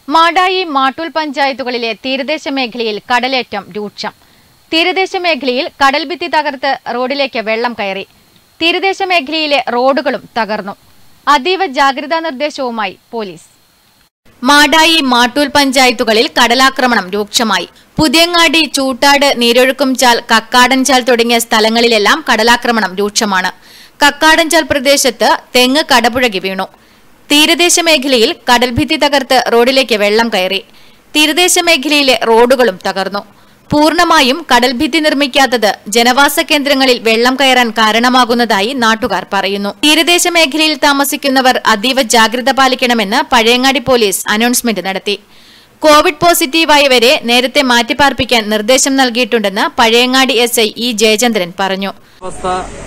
മാടായി മാട്ടൂൽ പഞ്ചായത്തുകളിലെ തീരദേശ മേഖലയിൽ കടലേറ്റം രൂക്ഷം തീരദേശ മേഖലയിൽ കടൽഭിത്തി തകർത്ത് റോഡിലേക്ക് വെള്ളം കയറി തീരദേശ മേഖലയിലെ റോഡുകളും തകർന്നു അതീവ ജാഗ്രതാ നിർദ്ദേശവുമായി പോലീസ് മാടായി മാട്ടൂൽ പഞ്ചായത്തുകളിൽ കടലാക്രമണം രൂക്ഷമായി പുതിയങ്ങാടി ചൂട്ടാട് നീരൊഴുക്കുംചാൽ കക്കാടൻചാൽ തുടങ്ങിയ സ്ഥലങ്ങളിലെല്ലാം കടലാക്രമണം രൂക്ഷമാണ് കക്കാടൻചാൽ പ്രദേശത്ത് തെങ്ങ് കടപുഴകി വീണു തീരദേശ മേഖലയിൽ കടൽഭിത്തി തകർത്ത് റോഡിലേക്ക് വെള്ളം കയറി തീരദേശ മേഖലയിലെ റോഡുകളും തകർന്നു പൂർണ്ണമായും കടൽഭിത്തി നിർമ്മിക്കാത്തത് ജനവാസ കേന്ദ്രങ്ങളിൽ വെള്ളം കയറാൻ കാരണമാകുന്നതായി നാട്ടുകാർ പറയുന്നു തീരദേശ മേഖലയിൽ താമസിക്കുന്നവർ അതീവ ജാഗ്രത പാലിക്കണമെന്ന് പഴയങ്ങാടി പോലീസ് അനൗൺസ്മെന്റ് നടത്തി കോവിഡ് പോസിറ്റീവായവരെ നേരത്തെ മാറ്റിപ്പാർപ്പിക്കാൻ നിർദ്ദേശം നൽകിയിട്ടുണ്ടെന്ന് പഴയങ്ങാടി എസ് ഐ ഇ ജയചന്ദ്രൻ പറഞ്ഞു അവസ്ഥ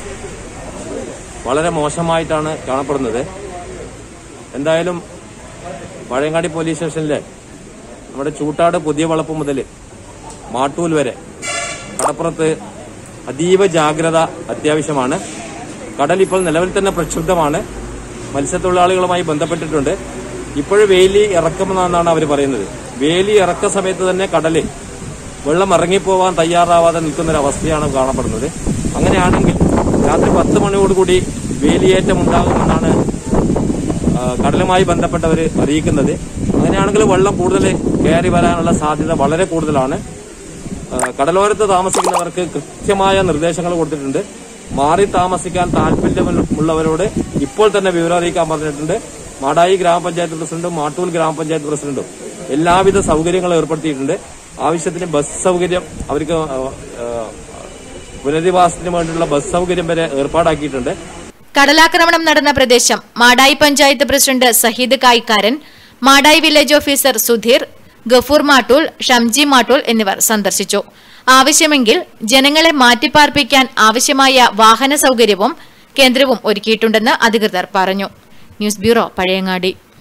വളരെ മോശമായിട്ടാണ് കാണപ്പെടുന്നത് എന്തായാലും പഴയങ്ങാടി പോലീസ് സ്റ്റേഷനിലെ നമ്മുടെ ചൂട്ടാട് പുതിയ വളപ്പ് മുതൽ മാട്ടൂൽ വരെ കടപ്പുറത്ത് അതീവ ജാഗ്രത അത്യാവശ്യമാണ് കടൽ ഇപ്പോൾ നിലവിൽ തന്നെ പ്രക്ഷുബ്ധമാണ് മത്സ്യത്തൊഴിലാളികളുമായി ബന്ധപ്പെട്ടിട്ടുണ്ട് ഇപ്പോഴും വേലി ഇറക്കുമെന്നാണ് അവർ പറയുന്നത് വേലി ഇറക്ക സമയത്ത് തന്നെ കടലിൽ വെള്ളം ഇറങ്ങിപ്പോവാൻ തയ്യാറാവാതെ നിൽക്കുന്ന ഒരു അവസ്ഥയാണ് കാണപ്പെടുന്നത് അങ്ങനെയാണെങ്കിൽ രാത്രി പത്ത് മണിയോടുകൂടി വേലിയേറ്റം ഉണ്ടാകുമെന്നാണ് ആ, കടലുമായി ബന്ധപ്പെട്ടവർ അറിയിക്കുന്നത് അങ്ങനെയാണെങ്കിൽ വെള്ളം കൂടുതൽ കയറി വരാനുള്ള സാധ്യത വളരെ കൂടുതലാണ് ആ, കടലോരത്ത് താമസിക്കുന്നവർക്ക് കൃത്യമായ നിർദ്ദേശങ്ങൾ കൊടുത്തിട്ടുണ്ട് മാറി താമസിക്കാൻ താല്പര്യമുള്ളവരോട് ഇപ്പോൾ തന്നെ വിവരം അറിയിക്കാൻ പറഞ്ഞിട്ടുണ്ട് മാടായി ഗ്രാമപഞ്ചായത്ത് പ്രസിഡന്റും മാട്ടൂൽ ഗ്രാമപഞ്ചായത്ത് പ്രസിഡന്റും എല്ലാവിധ സൗകര്യങ്ങളും ഏർപ്പെടുത്തിയിട്ടുണ്ട് ആവശ്യത്തിന് ബസ് സൗകര്യം അവർക്ക് ആ, ആ, പുനരധിവാസത്തിന് വേണ്ടിയുള്ള ബസ് സൗകര്യം വരെ ഏർപ്പാടാക്കിയിട്ടുണ്ട് കടലാക്രമണം നടന്ന പ്രദേശം Madayi panchayat president Saheed Kayikkaran Madayi village officer Sudheer Gafoor Mattool Shamji Mattool എന്നിവർ സന്ദർശിച്ചു ആവശ്യമെങ്കിൽ ജനങ്ങളെ മാറ്റിപ്പാർപ്പിക്കാൻ ആവശ്യമായ വാഹന സൗകര്യവും കേന്ദ്രവും ഒരുക്കിയിട്ടുണ്ടെന്ന് അധികൃതർ പറഞ്ഞു ന്യൂസ് ബ്യൂറോ പഴയങ്ങാടി